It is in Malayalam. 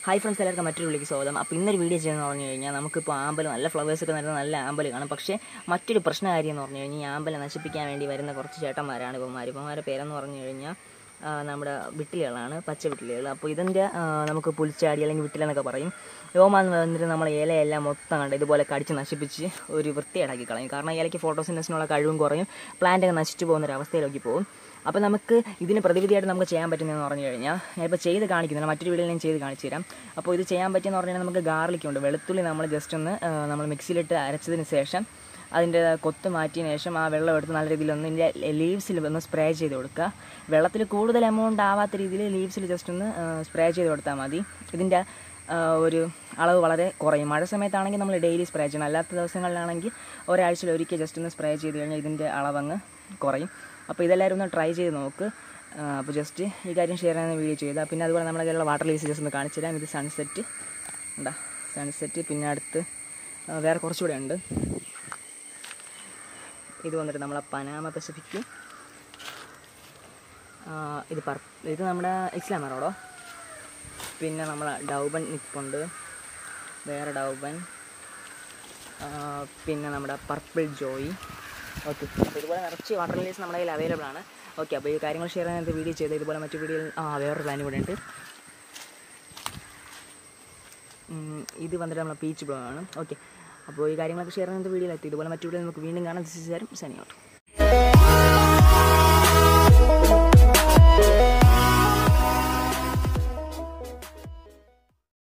ഹൈ ഫ്രണ്ട്സ് എല്ലാവർക്കും മറ്റൊരു വിളിക്ക് സ്വാഗതം അപ്പോൾ ഇന്നൊരു വീഡിയോ ചെയ്യുന്നത് പറഞ്ഞു കഴിഞ്ഞാൽ നമുക്കിപ്പോൾ ആമ്പൽ നല്ല ഫ്ലവേഴ്സ് ഒക്കെ നൽകുന്ന നല്ല ആമ്പൽ കാണും പക്ഷേ മറ്റൊരു പ്രശ്നകാര്യം എന്ന് പറഞ്ഞു കഴിഞ്ഞാൽ ഈ ആമ്പൽ നശിപ്പിക്കാൻ വേണ്ടി വരുന്ന കുറച്ച് ചേട്ടന്മാരാണ് ഇവന്മാർ ഇവന്മാരുടെ പേരെന്ന് പറഞ്ഞു കഴിഞ്ഞാൽ ആ, നമ്മുടെ വിട്ടിലുകളാണ് പച്ച വിട്ടിലുകൾ അപ്പോൾ ഇതിൻ്റെ ആ, നമുക്ക് പുലിച്ചാടി അല്ലെങ്കിൽ വിട്ടിലെന്നൊക്കെ പറയും രോമാന്ന് വന്നിട്ട് നമ്മൾ ഇലയെല്ലാം മൊത്തം കണ്ട് ഇതുപോലെ കടിച്ച് നശിപ്പിച്ച് ഒരു വൃത്തിയേടാക്കി കളയും കാരണം ഇലയ്ക്ക് ഫോട്ടോസിൻസിനുള്ള കഴിവും കുറയും പ്ലാന്റ് ഒക്കെ നശിച്ചു പോകുന്ന ഒരു അവസ്ഥയിലേക്ക് പോകും അപ്പോൾ നമുക്ക് ഇതിന് പ്രതിവിധിയായിട്ട് നമുക്ക് ചെയ്യാൻ പറ്റുന്നതെന്ന് പറഞ്ഞു കഴിഞ്ഞാൽ ഞാനിപ്പോൾ ചെയ്ത് കാണിക്കുന്നില്ല മറ്റൊരു വീഡിയോയിൽ ഞാൻ ചെയ്ത് കാണിച്ചു തരാം അപ്പോൾ ഇത് ചെയ്യാൻ പറ്റിയെന്ന് പറഞ്ഞു കഴിഞ്ഞാൽ നമുക്ക് ഗാർലിക് ഉണ്ട് വെളുത്തുള്ളി നമ്മൾ ജസ്റ്റ് ഒന്ന് ആ, നമ്മൾ മിക്സിയിലിട്ട് അരച്ചതിന് ശേഷം അതിൻ്റെ കൊത്ത് മാറ്റിയതിന് ശേഷം ആ വെള്ളം എടുത്ത് നല്ല രീതിയിൽ ഒന്ന് ഇതിൻ്റെ ലീവ്സിൽ ഒന്ന് സ്പ്രേ ചെയ്ത് കൊടുക്കുക വെള്ളത്തിൽ കൂടുതൽ എമൗണ്ട് ആവാത്ത രീതിയിൽ ലീവ്സിൽ ജസ്റ്റ് ഒന്ന് സ്പ്രേ ചെയ്ത് കൊടുത്താൽ മതി ഇതിൻ്റെ ആ, ഒരു അളവ് വളരെ കുറയും മഴ സമയത്താണെങ്കിൽ നമ്മൾ ഡെയിലി സ്പ്രേ ചെയ്യണം അല്ലാത്ത ദിവസങ്ങളിലാണെങ്കിൽ ഒരാഴ്ചയിൽ ഒരിക്കൽ ജസ്റ്റ് ഒന്ന് സ്പ്രേ ചെയ്ത് കഴിഞ്ഞാൽ ഇതിൻ്റെ അളവങ്ങ് കുറയും അപ്പോൾ ഇതെല്ലാവരും ഒന്ന് ട്രൈ ചെയ്ത് നോക്ക് ആ, അപ്പോൾ ജസ്റ്റ് ഈ കാര്യം ഷെയർ ചെയ്യുന്ന വീഡിയോ ചെയ്താൽ പിന്നെ അതുപോലെ നമ്മുടെ കയ്യിലുള്ള വാട്ടർ ലീവ്സ് ജസ്റ്റ് ഒന്ന് കാണിച്ചു തരാം ഇത് സൺസെറ്റ് എന്താ സൺസെറ്റ് പിന്നെ അടുത്ത് ആ, വേറെ കുറച്ചുകൂടെ ഉണ്ട് ഇത് വന്നിട്ട് നമ്മളെ പനാമ പസഫിക് ഇത് പർ ഇത് നമ്മുടെ ഇസ്ലാമറോടോ പിന്നെ നമ്മളെ ഡൗബൻ നിപ്പുണ്ട് വേറെ ഡൗബൻ ആ, പിന്നെ നമ്മുടെ പർപ്പിൾ ജോയി ഓക്കെ അപ്പോൾ ഇതുപോലെ നിറച്ച് വാട്ടർ ലീസ് നമ്മുടെ കയ്യിൽ അവൈലബിൾ ആണ് ഓക്കെ അപ്പോൾ ഈ കാര്യങ്ങൾ ഷെയർ ചെയ്യാൻ വീഡിയോ ചെയ്ത് ഇതുപോലെ മറ്റു വീഡിയോയിൽ ആ വേറൊരു പ്ലാൻ കൂടെ ഉണ്ട് ഉം, ഇത് വന്നിട്ട് നമ്മളെ പീച്ച് ബ്ലോ ആണ് ഓക്കെ അപ്പോൾ ഈ കാര്യങ്ങളൊക്കെ ഷെയർ ചെയ്യുന്ന വീഡിയോയിലെത്തി ഇതുപോലെ മറ്റു വീഡിയോ നമുക്ക് വീണ്ടും കാണാൻ ദിസ് ഇസ് സനി ഔട്ട്